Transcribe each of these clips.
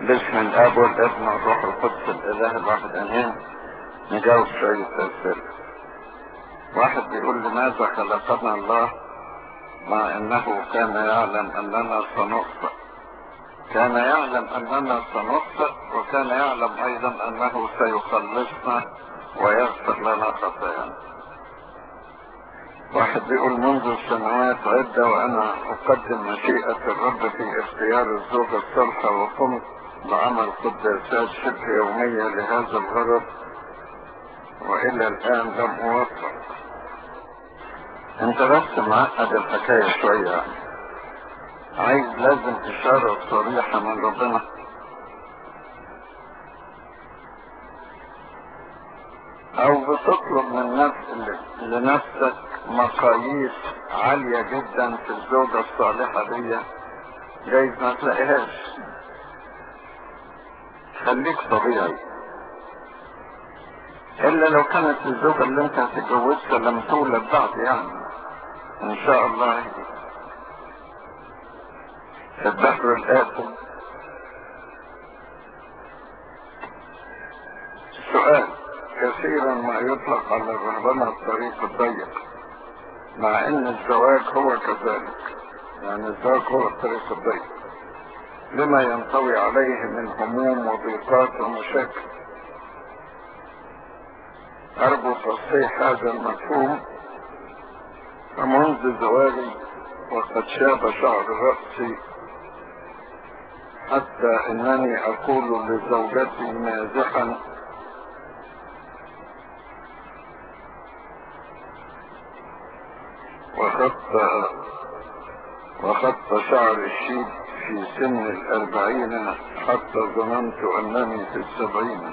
باسم الاب والابن والروح القدس الاله الواحد امين نجاوب شوية اسئلة واحد بيقول لماذا خلقنا الله مع انه كان يعلم اننا سنخطئ كان يعلم اننا سنخطئ وكان يعلم ايضا انه سيخلصنا ويغفر لنا خطايانا واحد بيقول منذ سنوات عدة وانا اقدم مشيئة الرب في اختيار الزوجة الصالحة وقمت بعمل قداسات شبه يومية لهذا الغرض والى الان لم اوفق انت بس معقد الحكاية شوية يعني. عايز لازم اشارة صريحة من ربنا او بتطلب من نفس لنفسك مقاييس عالية جدا في الزوجة الصالحة دي جايز ما تلاقيهاش خليك طبيعي الا لو كانت الزوجة اللي انت هتتجوزها لم تولد بعد يعني ان شاء الله في الدهر الآتي سؤال كثيرا ما يطلق على الرهبنة الطريق الضيق مع ان الزواج هو كذلك يعني الزواج هو الطريق الضيق لما ينطوي عليه من هموم وضيقات ومشاكل أرجو تصحيح هذا المفهوم فمنذ زواجي وقد شاب شعر رأسي حتى انني اقول لزوجتي مازحا وخط وخط شعر الشيب في سن الاربعين حتى ظننت انني في السبعين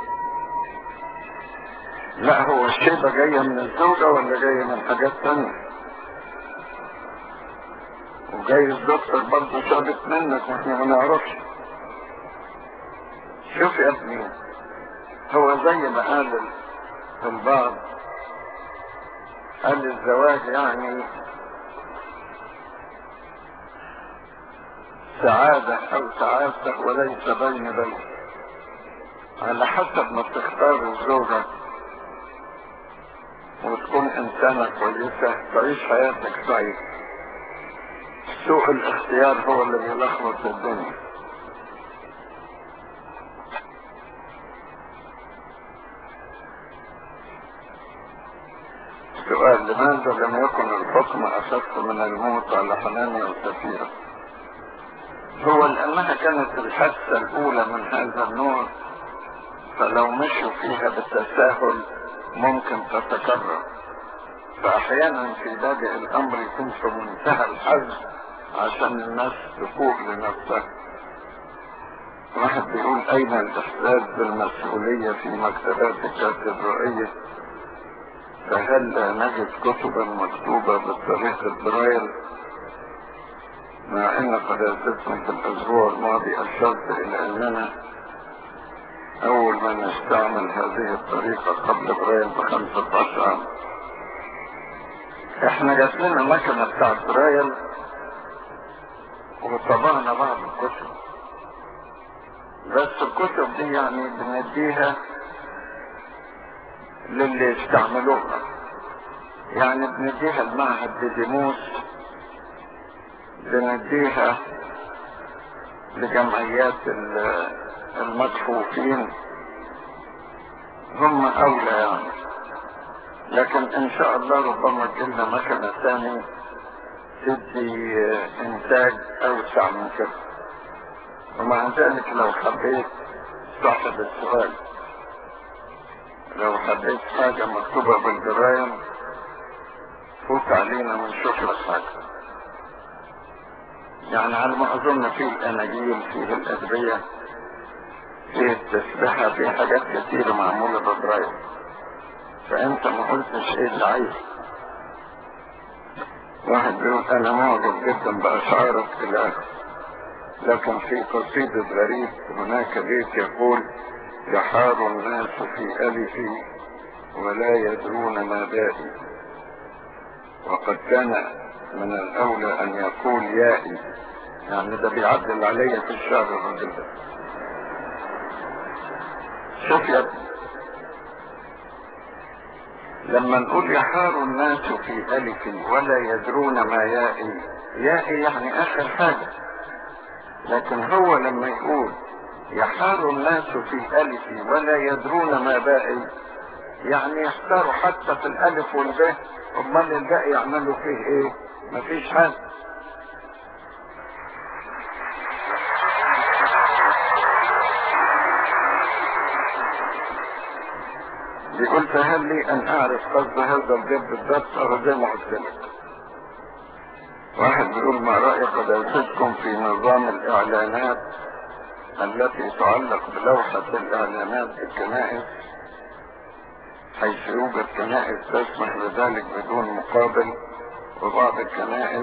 لا هو الشيبة جاية من الزوجة ولا جاية من حاجات تانية وجاي الدكتور برضه ثابت منك واحنا ما نعرفش شوف يا ابني هو زي ما قال البعض قال الزواج يعني سعادة او سعادة وليس بين بين على حسب ما تختار الزوجة وتكون انسانة كويسة تعيش حياتك سعيدة سوء الاختيار هو اللي بيلخبط الدنيا سؤال لماذا لم يكن الحكم أخف من الموت على حنانيا وسفيرة هو لأنها كانت الحادثة الأولى من هذا النوع فلو مشوا فيها بالتساهل ممكن تتكرر فأحيانا في بادئ الأمر يكون في منتهى الحزم عشان الناس تفوق لنفسها واحد بيقول أين الإحساس بالمسؤولية في مكتبات الكاتدرائية فهل لا نجد كتبا مكتوبة بالطريقة برايل مع ان قداستكم في الاسبوع الماضي اشرت الى اننا اول ما نستعمل هذه الطريقة قبل برايل بخمسة عشر عام احنا جات لنا مكنة بتاعت برايل وطبعنا بعض الكتب بس الكتب دي يعني بنديها للي استعملوها يعني بنديها المعهد بديموس بنديها لجمعيات المكفوفين هم اولى يعني لكن ان شاء الله ربما تجيلنا مكنة ثانية تدي انتاج اوسع من كده ومع ذلك لو حبيت صاحب السؤال لو حبيت حاجة مكتوبة بالجرايم فوت علينا ونشوف لك حاجة يعني على ما اظن فيه الاناجيل فيه الادوية فيه التسبيحة فيه حاجات كتيرة معمولة بالجرايم فانت ما قلتش ايه اللي عايز واحد بيقول انا معجب جدا باشعارك الى اخره لكن في قصيدة غريب هناك بيت يقول يحار الناس في ألفي ولا يدرون ما بائي وقد كان من الأولى أن يقول يائي يعني ده بيعدل علي في الشعر الرجل ده شوف يا ابني لما نقول يحار الناس في ألف ولا يدرون ما يائي يائي يعني آخر حاجة لكن هو لما يقول يحار الناس في ألف ولا يدرون ما بائي يعني يحتاروا حتى في الألف والباء أمال الباقي يعملوا فيه إيه؟ مفيش حاجة بيقول فهل لي ان اعرف قصد هذا الجد بالضبط او زي ما قلت لك واحد بيقول ما رأي قداستكم في نظام الاعلانات التي تعلق بلوحة الاعلانات في الكنائس حيث يوجد كنائس تسمح بذلك بدون مقابل وبعض الكنائس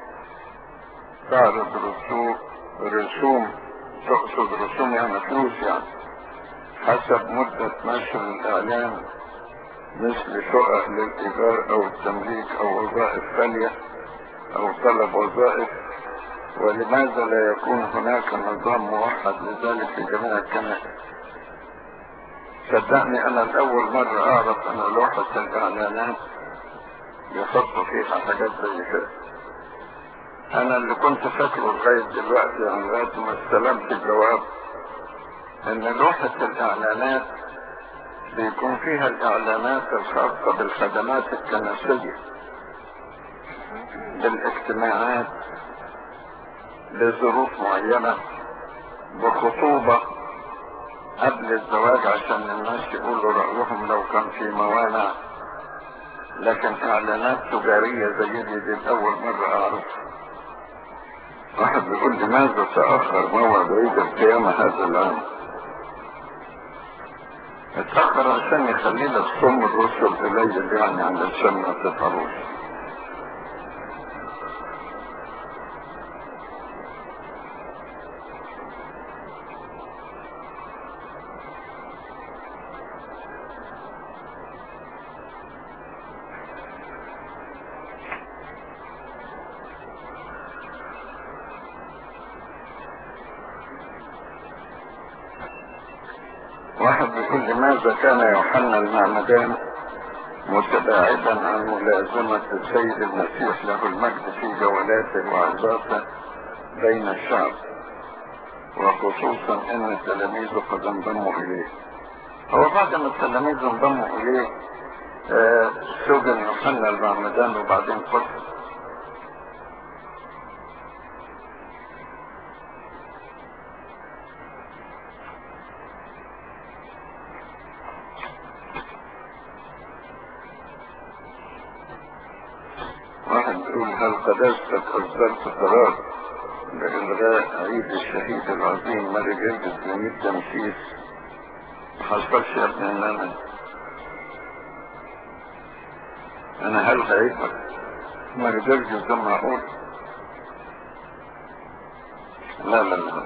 تعرض رسوم رسوم تقصد رسوم يعني فلوس يعني حسب مدة نشر الإعلان مثل شقق للإيجار أو التمليك أو وظائف ثانية أو طلب وظائف ولماذا لا يكون هناك نظام موحد لذلك في جميع الكنائس صدقني أنا الأول مرة أعرف أن لوحة الإعلانات يحطوا فيها حاجات زي كده أنا اللي كنت فاكره لغاية دلوقتي يعني لغاية ما استلمت الجواب ان لوحة الاعلانات بيكون فيها الاعلانات الخاصة بالخدمات الكنسية بالاجتماعات لظروف معينة بخطوبة قبل الزواج عشان الناس يقولوا رأيهم لو كان في موانع لكن اعلانات تجارية زي دي, دي الاول مرة اعرفها واحد بيقول لماذا تأخر موعد عيد القيامة هذا العام اتأخر عشان يخلينا الصم الرسل قليل يعني علشان ما تفعلوش واحد بيقول لماذا كان يوحنا المعمدان متباعدا عن ملازمة السيد المسيح له المجد في جولاته وعظاته بين الشعب وخصوصا ان تلاميذه قد انضموا اليه هو بعد ما التلاميذ انضموا اليه آه سجن يوحنا المعمدان وبعدين قتل واحد بيقول هل قدستك أصدرت قرار بإلغاء عيد الشهيد العظيم ماري جرجس لمية تمسيس ما حصلش يا ابن ان انا انا هل عيدك ماري جرجس ده معقول لا لا لا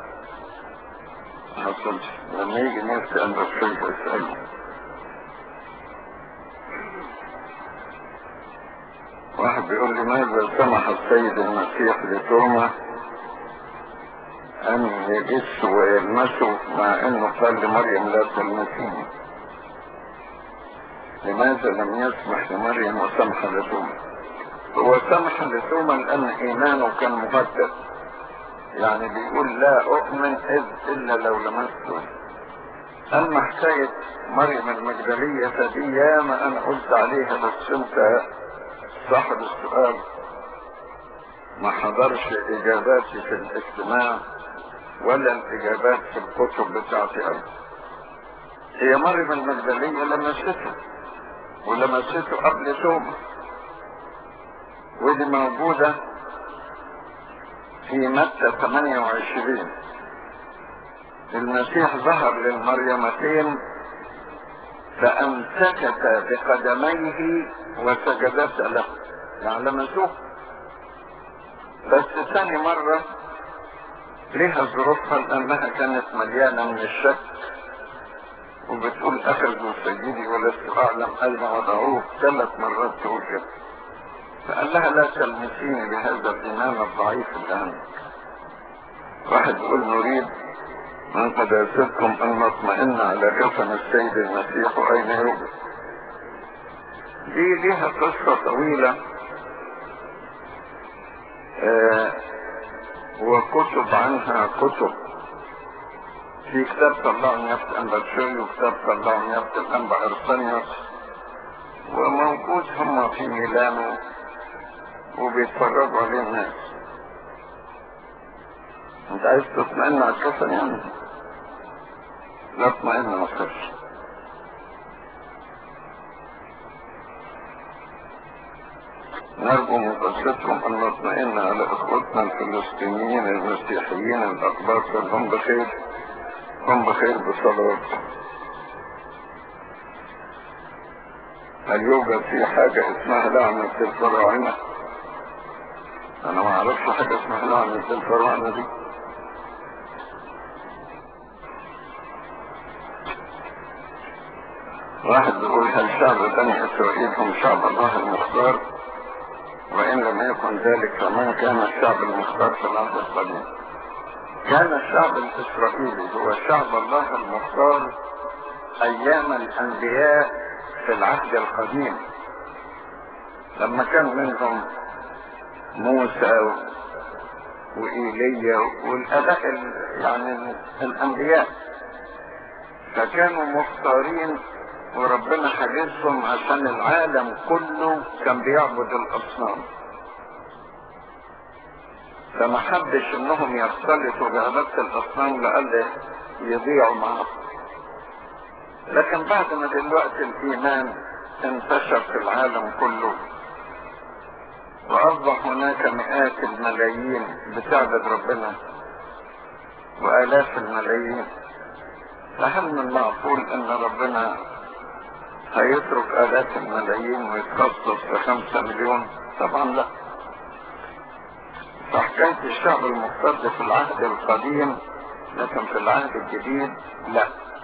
ما حصلش لما يجي نفسي انا بشوف اسأله واحد بيقول لي ماذا سمح السيد المسيح لتوما ان يجس ويلمسه مع انه قال لمريم لا تلمسيني لماذا لم يسمح لمريم وسمح لتوما هو سمح لتوما لان ايمانه كان مهدد يعني بيقول لا اؤمن اذ الا لو لمسته اما حكاية مريم المجدلية فدي ياما انا قلت عليها بس انت صاحب السؤال ما حضرش اجاباتي في الاجتماع ولا الاجابات في الكتب بتاعتي ابدا هي مريم المجدلية لمسته ولمسته قبل توبة ودي موجودة في متى 28 المسيح ظهر للمريمتين فأمسكتا بقدميه وسجدتا له يعني لمسوه بس ثاني مرة ليها ظروفها لأنها كانت مليانة من الشك وبتقول أخذوا سيدي ولست أعلم أين وضعوه ثلاث مرات تقول كده فقال لها لا تلمسيني بهذا الإيمان الضعيف اللي عندك واحد يقول نريد من قداستكم أن نطمئن على كفن السيد المسيح أين يوجد دي ليها قصة طويلة آه وكتب عنها كتب في كتاب طلعه نيابة الأنبرشوي وكتاب طلعه نيابة الأنبا أرسانيوس وموجود هم في ميلانو وبيتفرجوا عليه الناس انت عايز تطمئن على الكفن يعني لا اطمئن ما تخافش نرجو من قصتكم ان نطمئن على اخوتنا الفلسطينيين المسيحيين الاقباط هم بخير هم بخير بصلواتكم هل يوجد في حاجة اسمها لعنة الفراعنة انا ما اعرفش حاجة اسمها لعنة الفراعنة دي واحد بيقول هل شعب بني اسرائيل هم شعب الله المختار وان لم يكن ذلك فمن كان الشعب المختار في العهد القديم كان الشعب الاسرائيلي هو شعب الله المختار ايام الانبياء في العهد القديم لما كان منهم موسى وإيليا والأداء يعني الأنبياء فكانوا مختارين وربنا حجزهم عشان العالم كله كان بيعبد الأصنام فما حبش انهم يختلطوا بعبادة الأصنام لألا يضيعوا معهم لكن بعد ما دلوقتي الإيمان انتشر في العالم كله وأصبح هناك مئات الملايين بتعبد ربنا وآلاف الملايين فهل من المعقول أن ربنا هيترك آلاف الملايين ويتخصص في خمسة مليون؟ طبعا لا فحكاية الشعب المفترض في العهد القديم لكن في العهد الجديد لا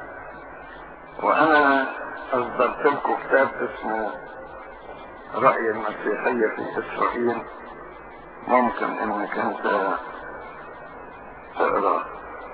وانا اصدرت لكم كتاب اسمه رأي المسيحية في اسرائيل ممكن انك انت تقراه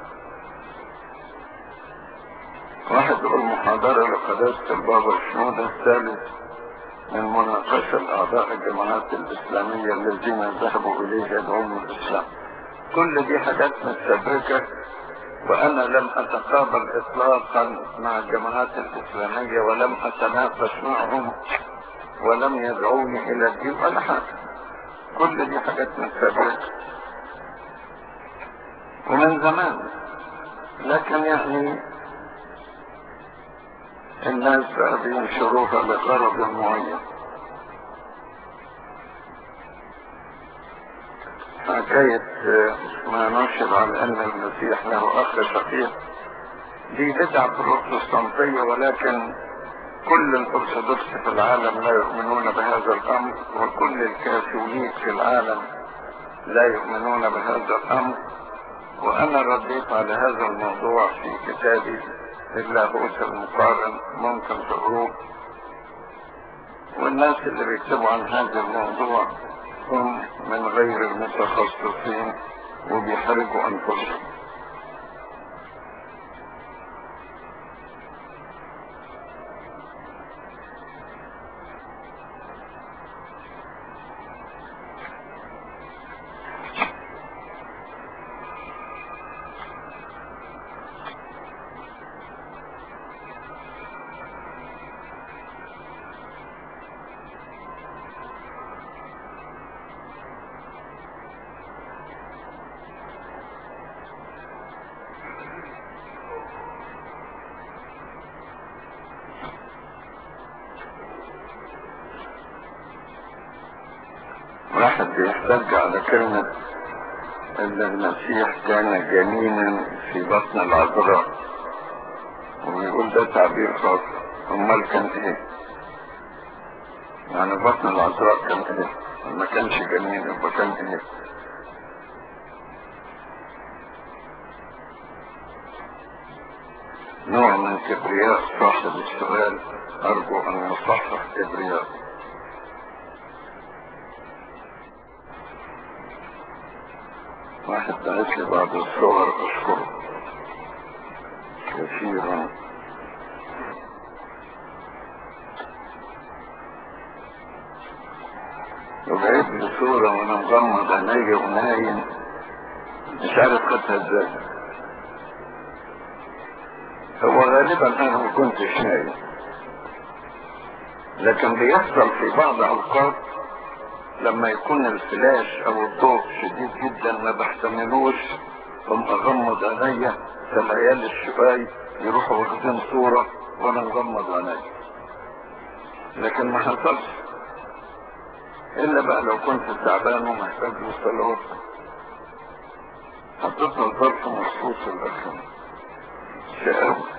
واحد يقول محاضرة لقداسة البابا الشنودة الثالث من مناقشة الأعضاء الجماعات الإسلامية الذين ذهبوا إليه يدعون الإسلام كل دي حاجات متسبكة وأنا لم أتقابل إطلاقا مع الجماعات الإسلامية ولم أتناقش معهم ولم يدعوني إلى الدين ولا حاجة كل دي حاجات متسبكة ومن زمان لكن يعني الناس بينشروها لغرض معين حكاية ما نشر عن ان المسيح له اخ شقيق دي بدعة بروتستانتية ولكن كل الارثوذكس في العالم لا يؤمنون بهذا الامر وكل الكاثوليك في العالم لا يؤمنون بهذا الامر وانا رديت على هذا الموضوع في كتابي اللاهوت المقارن ممكن تقروه والناس اللي بيكتبوا عن هذا الموضوع هم من غير المتخصصين وبيحرجوا انفسهم واحد بيحتج على كلمة ان المسيح كان جنينا في بطن العذراء ويقول ده تعبير خاطئ امال كان ايه يعني بطن العذراء كان ايه ما كانش جنين يبقى كان ايه نوع من كبرياء صاحب السؤال ارجو ان يصحح كبرياء واحد بعت لي بعض الصور اشكره كثيرا وجايب لي صورة وانا مغمض عينيا ونايم مش عارف خدتها ازاي هو غالبا انا ما كنتش نايم لكن بيحصل في بعض اوقات لما يكون الفلاش او الضوء شديد جدا ما بحتملوش ثم اغمض عينيا فالعيال الشباي يروحوا واخدين صورة وانا مغمض عينيا لكن ما حصلش الا بقى لو كنت تعبان ومحتاج للصلوات حطيتها ظرف مخصوص للأكل شقاوة